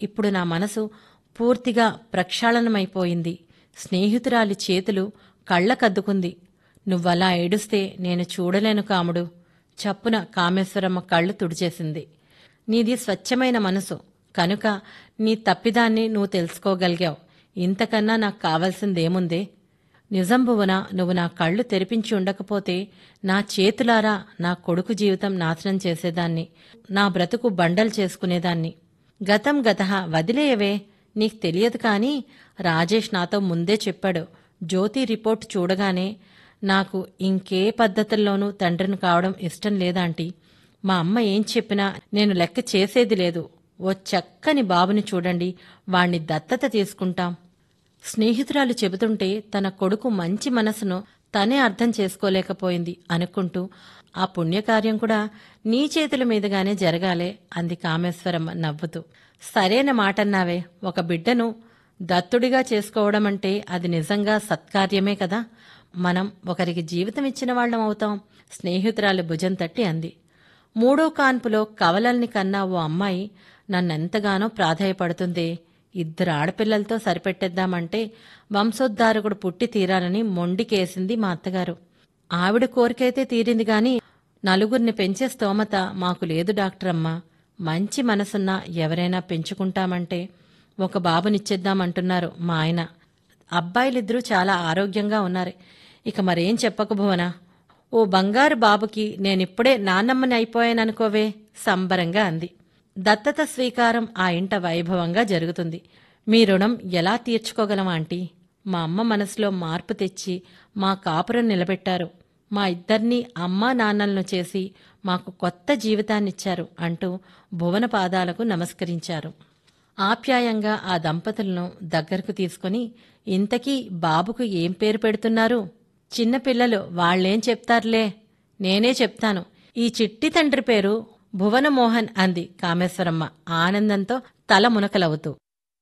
ఇప్పుడు నా మనసు పూర్తిగా ప్రక్షాళనమైపోయింది స్నేహితురాలి చేతులు కళ్ళకద్దుకుంది నువ్వలా ఏడుస్తే నేను చూడలేను కాముడు చప్పున కామేశ్వరమ్మ కళ్ళు తుడిచేసింది నీది స్వచ్ఛమైన మనసు కనుక నీ తప్పిదాన్ని నువ్వు తెలుసుకోగలిగావు ఇంతకన్నా నాకు కావాల్సిందేముందే నిజం భువన నువ్వు నా కళ్ళు తెరిపించి ఉండకపోతే నా చేతులారా నా కొడుకు జీవితం నాశనం చేసేదాన్ని నా బ్రతుకు బండలు చేసుకునేదాన్ని గతం గత వదిలేయవే నీకు తెలియదు కానీ రాజేష్ నాతో ముందే చెప్పాడు జ్యోతి రిపోర్ట్ చూడగానే నాకు ఇంకే పద్ధతుల్లోనూ తండ్రిని కావడం ఇష్టం లేదాంటీ మా అమ్మ ఏం చెప్పినా నేను లెక్క చేసేది లేదు ఓ చక్కని బాబుని చూడండి వాణ్ణి దత్తత తీసుకుంటాం స్నేహితురాలు చెబుతుంటే తన కొడుకు మంచి మనసును తనే అర్థం చేసుకోలేకపోయింది అనుకుంటూ ఆ పుణ్యకార్యం కూడా నీ చేతుల మీదుగానే జరగాలే అంది కామేశ్వరమ్మ నవ్వుతూ సరైన మాటన్నావే ఒక బిడ్డను దత్తుడిగా చేసుకోవడం అంటే అది నిజంగా సత్కార్యమే కదా మనం ఒకరికి జీవితం ఇచ్చిన వాళ్ళం అవుతాం స్నేహితురాలు భుజం తట్టి అంది మూడో కాన్పులో కవలల్ని కన్నా ఓ అమ్మాయి నన్నెంతగానో ప్రాధాయపడుతుంది ఇద్దరు ఆడపిల్లలతో సరిపెట్టేద్దామంటే వంశోద్ధారకుడు పుట్టి తీరాలని మొండికేసింది మా అత్తగారు ఆవిడ కోరికైతే తీరింది గాని నలుగురిని పెంచే స్తోమత మాకు లేదు డాక్టరమ్మ మంచి మనసున్న ఎవరైనా పెంచుకుంటామంటే ఒక బాబునిచ్చేద్దామంటున్నారు మా ఆయన అబ్బాయిలిద్దరూ చాలా ఆరోగ్యంగా ఉన్నారు ఇక మరేం చెప్పక భువన ఓ బంగారు బాబుకి నేనిప్పుడే నాన్నమ్మని అయిపోయాననుకోవే సంబరంగా అంది దత్తత స్వీకారం ఆ ఇంట వైభవంగా జరుగుతుంది మీ రుణం ఎలా తీర్చుకోగలం ఆంటీ మా అమ్మ మనసులో మార్పు తెచ్చి మా కాపురం నిలబెట్టారు మా ఇద్దరినీ అమ్మా నాన్నలను చేసి మాకు కొత్త జీవితాన్నిచ్చారు అంటూ భువన పాదాలకు నమస్కరించారు ఆప్యాయంగా ఆ దంపతులను దగ్గరకు తీసుకుని ఇంతకీ బాబుకు ఏం పేరు పెడుతున్నారు చిన్నపిల్లలు వాళ్ళేం చెప్తారులే నేనే చెప్తాను ఈ చిట్టి తండ్రి పేరు భువనమోహన్ అంది కామేశ్వరమ్మ ఆనందంతో తల మునకలవుతూ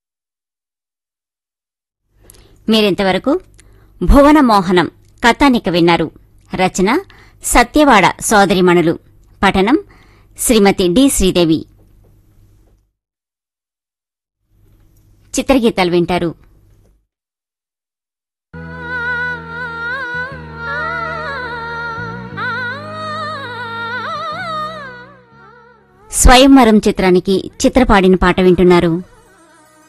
మీరింతవరకు భువన మోహనం కథానిక విన్నారు రచన సత్యవాడ సోదరిమణులు పఠనం శ్రీమతి డి శ్రీదేవి చిత్రగీతాలు వింటారు స్వయంవరం చిత్రానికి చిత్రపాడిన పాట వింటున్నారు